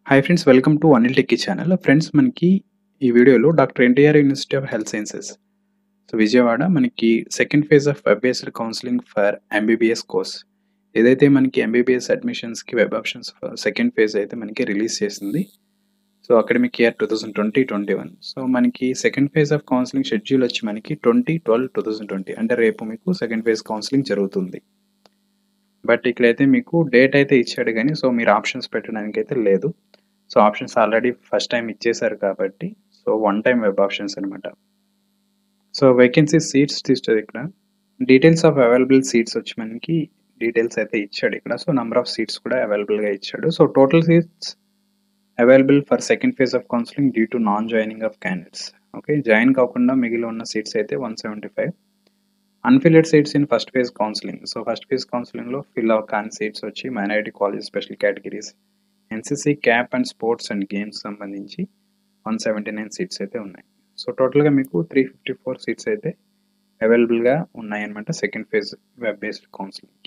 Hi friends welcome to Anil techie channel friends మనకి ఈ వీడియోలో doctor NTR university of health sciences so Vijayawada మనకి second phase of web based counselling for MBBS course ఏదైతే మనకి MBBS అడ్మిషన్స్కి web options second phase అయితే మనకి release చేసింది so academic year two thousand twenty twenty one so మనకి second phase of counselling schedule వచ్చి మనకి twenty twelve two thousand twenty అంటే రేపు మీకు సెకండ్ ఫేజ్ కౌన్సిలింగ్ జరుగుతుంది బట్ ఇక్కడైతే మీకు డేట్ అయితే ఇచ్చాడు కానీ సో మీరు ఆప్షన్స్ పెట్టడానికి అయితే లేదు so options already first time ఇచ్చేసారు కాబట్టి so one time web options అనమాట సో వేకెన్సీ సీట్స్ తీస్తుంది ఇక్కడ డీటెయిల్స్ ఆఫ్ అవైలబుల్ సీట్స్ వచ్చి మనకి డీటెయిల్స్ అయితే ఇచ్చాడు ఇక్కడ సో నెంబర్ ఆఫ్ సీట్స్ కూడా అవైలబుల్గా ఇచ్చాడు so total seats available for second phase of counselling due to non joining of candidates okay join కాకుండా మిగిలి ఉన్న సీట్స్ అయితే one seventy five unfilled seats in first phase counselling so first phase కౌన్సిలింగ్లో fill అవ్ కాని seats వచ్చి minority college special categories NCC CAP and sports and games సంబంధించి one seventy nine seats అయితే ఉన్నాయి సో టోటల్గా మీకు త్రీ ఫిఫ్టీ ఫోర్ సీట్స్ అయితే అవైలబుల్గా ఉన్నాయన్నమాట సెకండ్ ఫేజ్ వెబ్ బేస్డ్ కౌన్సిలింగ్కి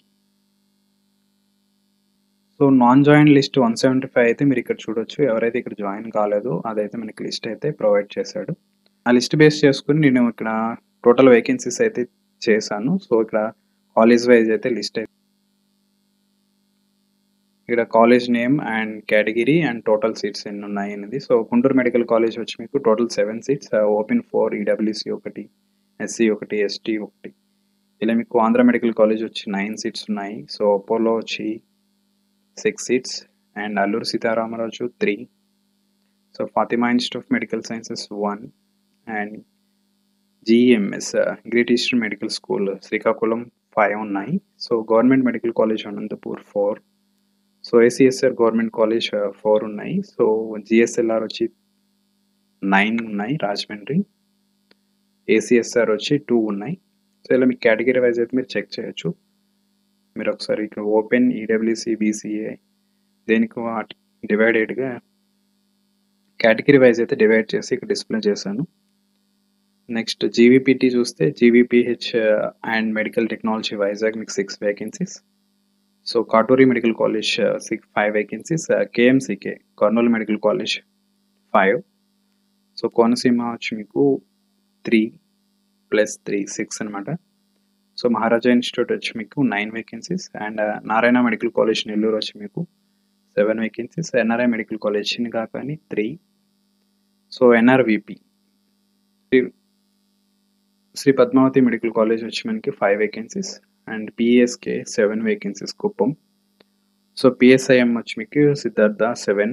so non join list one seventy five అయితే మీరు ఇక్కడ చూడొచ్చు ఎవరైతే ఇక్కడ జాయిన్ కాలేదో అదైతే మనకి లిస్ట్ అయితే ప్రొవైడ్ చేశాడు ఆ లిస్ట్ బేస్ చేసుకుని నేను ఇక్కడ టోటల్ వేకెన్సీస్ అయితే చేశాను సో ఇక్కడ కాలేజ్ వైజ్ అయితే లిస్ట్ అయితే ఇక్కడ college name and category and total seats ఎన్ని ఉన్నాయి అనేది సో గుంటూరు మెడికల్ కాలేజ్ వచ్చి మీకు total seven seats open four EWC ఒకటి ఎస్సీ ఒకటి ఎస్టీ ఒకటి ఇలా మీకు ఆంధ్ర మెడికల్ కాలేజ్ వచ్చి నైన్ సీట్స్ ఉన్నాయి సో అపోలో వచ్చి six seats and Alluru Sitaramaraju three so Fatima institute of medical sciences one and GMS great eastern medical school Srikakulam five ఉన్నాయి so government medical college Anantapur four so ACSR government college four ఉన్నాయి so GSLR వచ్చి nine ఉన్నాయి Rajahmundry ACSR వచ్చి two ఉన్నాయి so ఇలా మీకు category wise అయితే మీరు చెక్ చేయొచ్చు మీరు ఒకసారి ఇక్కడ ఓపెన్ ఈడబ్ల్యూసి బీసీఏ దేనికి వాటి డివైడెడ్గా కేటగిరీ వైజ్ అయితే డివైడ్ చేసి ఇక్కడ డిస్ప్లే చేశాను నెక్స్ట్ జీవీపీటీ చూస్తే GVPH and medical technology Vizag మీకు six vacancies so Katuri medical college six five vacancies KMCK Kurnool medical college five so Konaseema వచ్చి మీకు త్రీ ప్లస్ త్రీ సిక్స్ అనమాట సో మహారాజా ఇన్స్టిట్యూట్ వచ్చి మీకు nine vacancies and Narayana medical college Nellore వచ్చి మీకు seven vacancies NRI medical college కానీ three so NRVP Shri Padmavati medical college వచ్చి మనకి five vacancies and PSK seven vacancies Kuppam so PSIM వచ్చి మీకు Siddhartha seven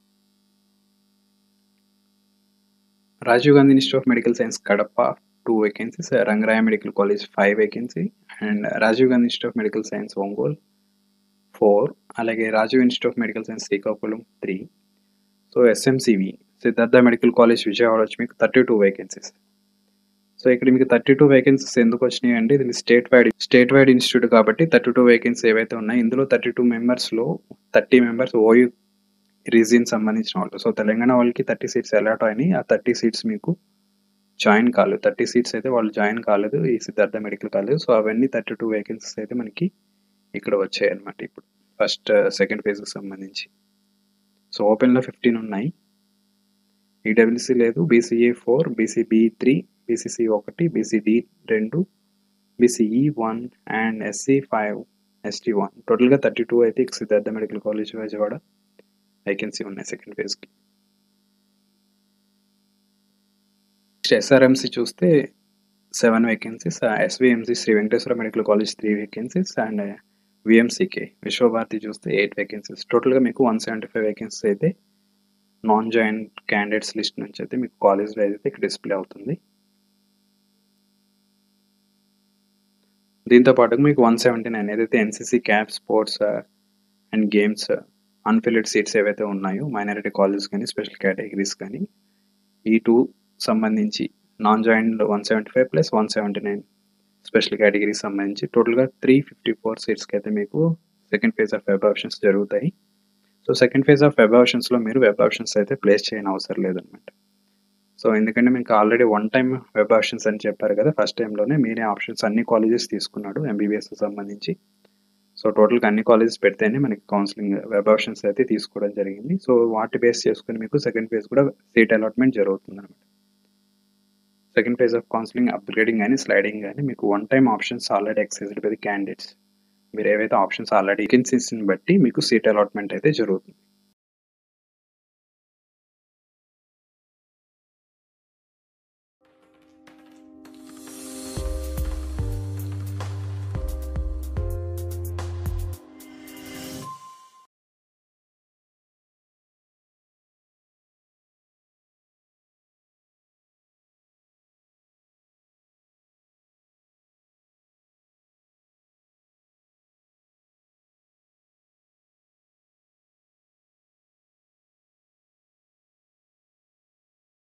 Rajiv Gandhi institute of medical science Kadapa two vacancies Rangaraya medical college five vacancy and Rajiv Gandhi institute of medical science Ongole four అలాగే Rajiv institute of medical science Srikakulam three so SMCV Siddhartha medical college Vijayawada వచ్చి మీకు thirty two vacancies so ఇక్కడ మీకు thirty two vacancies ఎందుకు వచ్చినాయి అంటే ఇది state wide state wide institute కాబట్టి థర్టీ టూ వేకెన్సీ ఏవైతే ఉన్నాయి ఇందులో థర్టీ టూ మెంబర్స్లో థర్టీ మెంబర్స్ ఓయూ రీజియన్ సంబంధించిన వాళ్ళు సో తెలంగాణ వాళ్ళకి థర్టీ సీట్స్ అలాట్ అయినాయి ఆ థర్టీ సీట్స్ మీకు జాయిన్ కాలేదు థర్టీ సీట్స్ అయితే వాళ్ళు జాయిన్ కాలేదు ఈ సిద్ధార్థ మెడికల్ కాలేజ్ సో అవన్నీ థర్టీ టూ వేకెన్సీస్ అయితే మనకి ఇక్కడ వచ్చాయి అనమాట ఇప్పుడు ఫస్ట్ సెకండ్ ఫేజ్కి సంబంధించి సో ఓపెన్లో ఫిఫ్టీన్ ఉన్నాయి ఈడబ్ల్యూసీ లేదు BCA four BCB three BCC ఒకటి బీసీడి రెండు BCE one and SC five ST one టోటల్గా థర్టీ టూ అయితే Siddhartha medical college Vijayawada vacancy ఉన్నాయి సెకండ్ ఫేజ్కి ఎస్ఆర్ఎంసీ చూస్తే seven vacancies SVMC Shri Venkateswara medical college three vacancies and VMCK Vishwabharati చూస్తే ఎయిట్ వేకెన్సీస్ టోటల్గా మీకు వన్ సెవెంటీ ఫైవ్ వేకెన్సీస్ అయితే నాన్ జాయిన్ క్యాండిడేట్స్ లిస్ట్ నుంచి అయితే మీకు కాలేజ్ వైజ్ అయితే ఇక్కడ డిస్ప్లే అవుతుంది దీంతో పాటు మీకు వన్ సెవెంటీ నైన్ ఏదైతే NCC CAP sports and games unfilled seats ఏవైతే ఉన్నాయో మైనారిటీ కాలేజ్ కానీ స్పెషల్ కేటగిరీస్ కానీ ఈ టూ సంబంధించి non join one seventy five plus one seventy nine special categories సంబంధించి టోటల్గా త్రీ ఫిఫ్టీ ఫోర్ సీట్స్కి అయితే మీకు second phase of web options జరుగుతాయి so second phase of web ఆప్షన్స్లో మీరు వెబ్ ఆప్షన్స్ అయితే ప్లేస్ చేయని అవసరం లేదనమాట సో ఎందుకంటే మీకు already one time web options అని చెప్పారు కదా ఫస్ట్ టైంలోనే మీరే ఆప్షన్స్ అన్ని కాలేజెస్ తీసుకున్నాడు ఎంబీబీఎస్ సంబంధించి సో టోటల్‌గా అన్ని కాలేజెస్ పెడితేనే మనకి కౌన్సెలింగ్ వెబ్ ఆప్షన్స్ అయితే తీసుకోవడం జరిగింది. సో వాటి బేస్ చేసుకొని మీకు సెకండ్ ఫేజ్ కూడా సీట్ అలాట్‌మెంట్ జరుగుతుందనమాట. Second phase of counselling upgrading గాని, స్లైడింగ్ గాని మీకు one time options already exercised by the candidates. మీరు ఏవైతే ఆప్షన్స్ ఆల్రెడీ వేకెన్సీస్‌ని బట్టి మీకు సీట్ అలాట్‌మెంట్ అయితే జరుగుతుంది.